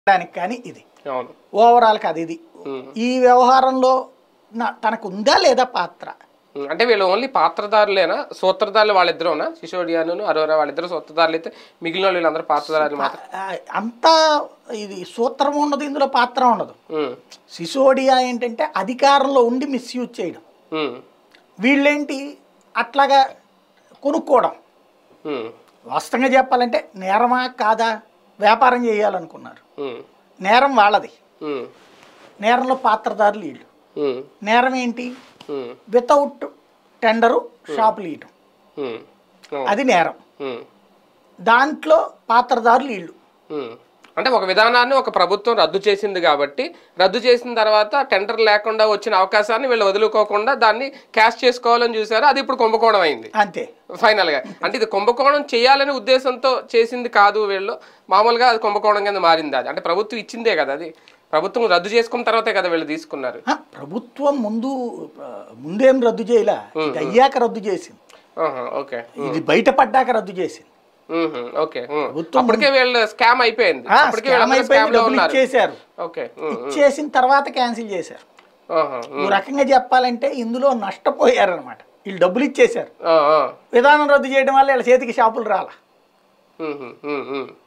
దానికి కానీ ఇది అవును ఓవరాల్కి అది ఇది ఉమ్. ఈ వ్యవహారంలో నా- తనకు ఉందా లేదా పాత్ర ఉమ్, అంటే వీళ్ళు ఓన్లీ పాత్రదారులేనా సూత్రధారులు వాళ్ళిద్దరునా సిసోడియాను అరోరా వాళ్ళిద్దరు సూత్రధారులు అయితే మిగిలిన వాళ్ళు వీళ్ళందరూ పాత్రధారులు మాత్రం ఆ, అంతా ఇది సూత్రం ఉండదు ఇందులో పాత్ర ఉండదు ఉమ్, సిసోడియా ఏంటంటే అధికారంలో ఉండి మిస్యూజ్ చేయడం ఉమ్, వీళ్ళేంటి అట్లాగా కొనుక్కోవడం ఉమ్, వాస్తవంగా చెప్పాలంటే నేరమా కాదా వ్యాపారం చేయాలనుకున్నారు ఉమ్, నేరం వాళ్ళది ఉమ్, నేరంలో పాత్రదారులు వీళ్ళు ఉమ్, నేరం ఏంటి ఉమ్, వితౌట్ టెండరు షాపులు ఇయటం ఉమ్, అవును. అది నేరం ఉమ్, దాంట్లో పాత్రదారులు వీళ్ళు ఉమ్. అంటే ఒక విధానాన్ని ఒక ప్రభుత్వం రద్దు చేసింది కాబట్టి రద్దు చేసిన తర్వాత టెండర్ లేకుండా వచ్చిన అవకాశాన్ని వీళ్ళు వదులుకోకుండా దాన్ని క్యాష్ చేసుకోవాలని చూసారు అది ఇప్పుడు కుంభకోణం అయింది అంతే ఫైనల్ గా అంటే ఇది కుంభకోణం చేయాలనే ఉద్దేశంతో చేసింది కాదు వీళ్ళు మామూలుగా అది కుంభకోణం కింద మారింది అది అంటే ప్రభుత్వం ఇచ్చిందే కదా అది ప్రభుత్వం రద్దు చేసుకున్న తర్వాతే కదా వీళ్ళు తీసుకున్నారు ఆ, ప్రభుత్వం ముందు ఆ, ముందేం రద్దు చేయలే ఇది అయ్యాక రద్దు చేసింది ఆహా, ఓకే ఇది బయటపడ్డాక రద్దు చేసింది మ్మ్, ఓకే మ్మ్. ప్రభుత్వం అప్పటికే వీళ్ళు స్కామ్ అయిపోయింది ఆ, అప్పటికే స్కామ్ వీళ్ళందరూ అయిపోయింది స్కామ్ లో డబ్బులు ఉన్నారు ఇచ్చేశారు ఓకే మ్మ్, ఇచ్చేసిన తర్వాత క్యాన్సిల్ చేశారు ఆహా, ఓ రకంగా చెప్పాలంటే ఇందులో నష్టపోయారనమాట వీళ్ళు డబ్బులు ఇచ్చేశారు ఆ, ఆ. విధానం రద్దు చేయడం వల్ల వీళ్ళ చేతికి షాపులు రాలా మ్మ్, మ్మ్, మ్మ్.